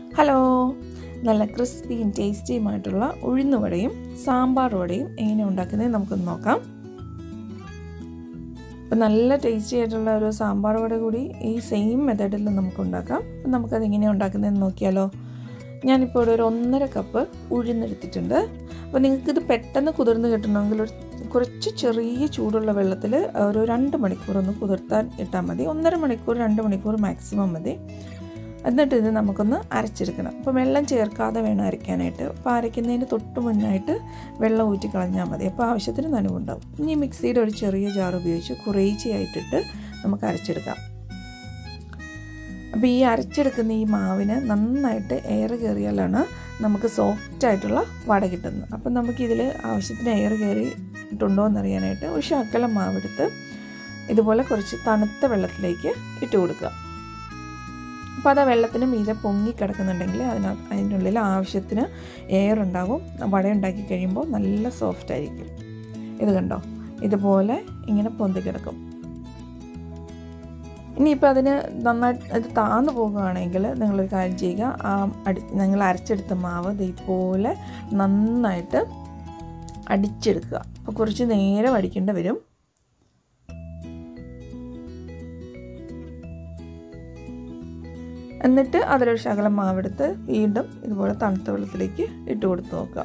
hello നല്ല ക്രിസ്പിയും ടേസ്റ്റിയുമായിട്ടുള്ള ഉഴുന്നുവടയും സാമ്പാർ വടയും എങ്ങനെ ഉണ്ടാക്കുന്നത് നമുക്കൊന്ന് നോക്കാം അപ്പം നല്ല ടേസ്റ്റി ആയിട്ടുള്ള ഒരു സാമ്പാർ വട കൂടി ഈ സെയിം മെത്തേഡിൽ നമുക്ക് ഉണ്ടാക്കാം അപ്പം നമുക്കത് എങ്ങനെയാണ് ഉണ്ടാക്കുന്നതെന്ന് നോക്കിയാലോ ഞാനിപ്പോൾ ഇവിടെ ഒരു ഒന്നര കപ്പ് ഉഴുന്നെടുത്തിട്ടുണ്ട് അപ്പോൾ നിങ്ങൾക്കിത് പെട്ടെന്ന് കുതിർന്ന് കിട്ടണമെങ്കിൽ ഒരു കുറച്ച് ചെറിയ ചൂടുള്ള വെള്ളത്തിൽ ഒരു രണ്ട് മണിക്കൂർ ഒന്ന് കുതിർത്താൻ ഇട്ടാൽ മതി ഒന്നര മണിക്കൂർ രണ്ട് മണിക്കൂർ മാക്സിമം മതി എന്നിട്ട് ഇത് നമുക്കൊന്ന് അരച്ചെടുക്കണം അപ്പോൾ വെള്ളം ചേർക്കാതെ വേണം അരയ്ക്കാനായിട്ട് അപ്പോൾ അരയ്ക്കുന്നതിന് തൊട്ട് മുന്നായിട്ട് വെള്ളം ഊറ്റി കളഞ്ഞാൽ മതി അപ്പോൾ ആവശ്യത്തിന് നനവുണ്ടാവും ഇനി മിക്സിയുടെ ഒരു ചെറിയ ജാർ ഉപയോഗിച്ച് കുറേശ്ശെയായിട്ടിട്ട് നമുക്ക് അരച്ചെടുക്കാം അപ്പോൾ ഈ അരച്ചെടുക്കുന്ന ഈ മാവിന് നന്നായിട്ട് എയർ കയറിയാലാണ് നമുക്ക് സോഫ്റ്റ് ആയിട്ടുള്ള വട കിട്ടുന്നത് അപ്പം നമുക്കിതിൽ ആവശ്യത്തിന് എയർ കയറിയിട്ടുണ്ടോ എന്നറിയാനായിട്ട് ഒരു ശകലം മാവെടുത്ത് ഇതുപോലെ കുറച്ച് തണുത്ത വെള്ളത്തിലേക്ക് ഇട്ട് കൊടുക്കുക അപ്പോൾ അത് ആ വെള്ളത്തിന് മീതെ പൊങ്ങി കിടക്കുന്നുണ്ടെങ്കിൽ അതിനകത്ത് അതിൻ്റെ ഉള്ളിൽ ആവശ്യത്തിന് എയർ ഉണ്ടാകും വട ഉണ്ടാക്കി കഴിയുമ്പോൾ നല്ല സോഫ്റ്റ് ആയിരിക്കും ഇത് കണ്ടോ ഇതുപോലെ ഇങ്ങനെ പൊന്തി കിടക്കും ഇനിയിപ്പോൾ അതിന് നന്നായിട്ട് ഇത് താന്നു പോകുകയാണെങ്കിൽ നിങ്ങളൊരു കാര്യം ചെയ്യുക ആ അടി നിങ്ങൾ അരച്ചെടുത്ത മാവ് ഇതുപോലെ നന്നായിട്ട് അടിച്ചെടുക്കുക അപ്പോൾ കുറച്ച് നേരം അടിക്കേണ്ടി വരും എന്നിട്ട് അതിലൊരു ശകലം മാവെടുത്ത് വീണ്ടും ഇതുപോലെ തണുത്ത വെള്ളത്തിലേക്ക് ഇട്ട് കൊടുത്ത് നോക്കുക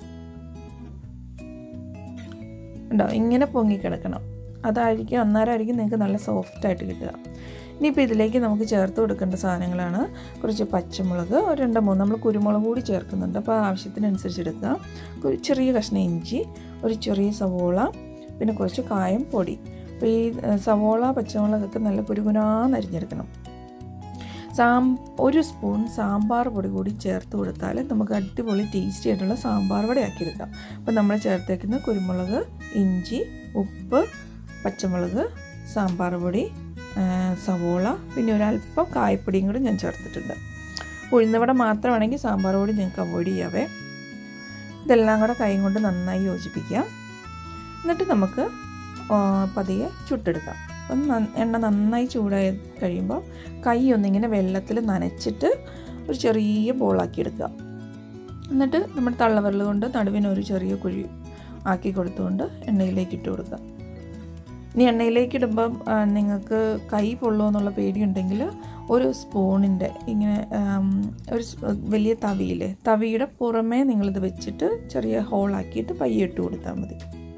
ഉണ്ടോ ഇങ്ങനെ പൊങ്ങിക്കിടക്കണം അതായിരിക്കും അന്നേരമായിരിക്കും നിങ്ങൾക്ക് നല്ല സോഫ്റ്റായിട്ട് കിട്ടുക ഇനിയിപ്പോൾ ഇതിലേക്ക് നമുക്ക് ചേർത്ത് കൊടുക്കേണ്ട സാധനങ്ങളാണ് കുറച്ച് പച്ചമുളക് ഒരു രണ്ട് മൂന്ന് നമ്മൾ കുരുമുളക് കൂടി ചേർക്കുന്നുണ്ട് അപ്പോൾ ആവശ്യത്തിനനുസരിച്ച് എടുക്കുക ഒരു ചെറിയ കഷ്ണം ഇഞ്ചി ഒരു ചെറിയ സവോള പിന്നെ കുറച്ച് കായം പൊടി അപ്പോൾ ഈ സവോള പച്ചമുളകൊക്കെ നല്ല കുരുകുനാന്ന് അരിഞ്ഞെടുക്കണം സാം ഒരു സ്പൂൺ സാമ്പാർ പൊടി കൂടി ചേർത്ത് കൊടുത്താൽ നമുക്ക് അടിപൊളി ടേസ്റ്റി ആയിട്ടുള്ള സാമ്പാർ വടയാക്കി എടുക്കാം അപ്പോൾ നമ്മൾ ചേർത്തേക്കുന്ന കുരുമുളക് ഇഞ്ചി ഉപ്പ് പച്ചമുളക് സാമ്പാർ പൊടി സവോള പിന്നെ ഒരല്പം കായപ്പൊടിയും കൂടി ഞാൻ ചേർത്തിട്ടുണ്ട് ഉഴുന്നവട മാത്രമാണെങ്കിൽ സാമ്പാർ പൊടി നിങ്ങൾക്ക് അവോയ്ഡ് ചെയ്യാവേ ഇതെല്ലാം കൂടെ കൈ കൊണ്ട് നന്നായി യോജിപ്പിക്കാം എന്നിട്ട് നമുക്ക് പതിയെ ചുട്ടെടുക്കാം അപ്പം എണ്ണ നന്നായി ചൂടായി കഴിയുമ്പോൾ കൈ ഒന്നിങ്ങനെ വെള്ളത്തിൽ നനച്ചിട്ട് ഒരു ചെറിയ ബോളാക്കി എടുക്കുക എന്നിട്ട് നമ്മുടെ തള്ളവിരൽ കൊണ്ട് നടുവിന് ഒരു ചെറിയ കുഴി ആക്കി കൊടുത്തുകൊണ്ട് എണ്ണയിലേക്ക് ഇട്ട് കൊടുക്കുക ഇനി എണ്ണയിലേക്ക് ഇടുമ്പം നിങ്ങൾക്ക് കൈ പൊള്ളുമോ എന്നുള്ള പേടിയുണ്ടെങ്കിൽ ഒരു സ്പൂണിൻ്റെ ഇങ്ങനെ ഒരു വലിയ തവിയില്ലേ തവിയുടെ പുറമേ നിങ്ങളിത് വെച്ചിട്ട് ചെറിയ ഹോളാക്കിയിട്ട് പയ്യെ ഇട്ട് കൊടുത്താൽ മതി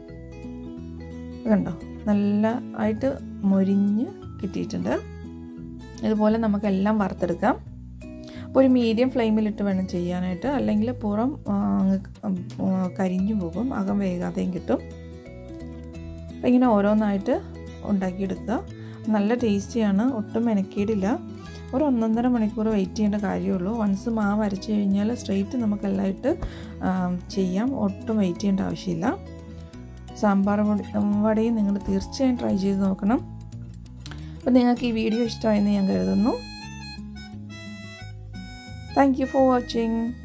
കണ്ടോ നല്ല ആയിട്ട് മൊരിഞ്ഞ് കിട്ടിയിട്ടുണ്ട് ഇതുപോലെ നമുക്കെല്ലാം വറുത്തെടുക്കാം അപ്പോൾ ഒരു മീഡിയം ഫ്ലെയിമിലിട്ട് വേണം ചെയ്യാനായിട്ട് അല്ലെങ്കിൽ പുറം കരിഞ്ഞു പോകും അകം വേകാതെയും കിട്ടും അപ്പോൾ ഇങ്ങനെ ഓരോന്നായിട്ട് ഉണ്ടാക്കിയെടുക്കുക നല്ല ടേസ്റ്റിയാണ് ഒട്ടും മെനക്കേടില്ല ഒരു ഒന്നൊന്നര മണിക്കൂർ വെയിറ്റ് ചെയ്യേണ്ട കാര്യമുള്ളൂ വൺസ് മാവ് അരച്ച് കഴിഞ്ഞാൽ സ്ട്രെയിറ്റ് നമുക്കെല്ലാമായിട്ട് ചെയ്യാം ഒട്ടും വെയിറ്റ് ചെയ്യേണ്ട ആവശ്യമില്ല സാമ്പാർ വടയും നിങ്ങൾ തീർച്ചയായും ട്രൈ ചെയ്ത് നോക്കണം അപ്പോൾ നിങ്ങൾക്ക് ഈ വീഡിയോ ഇഷ്ടമായെന്ന് ഞാൻ കരുതുന്നു താങ്ക് യു ഫോർ വാച്ചിങ്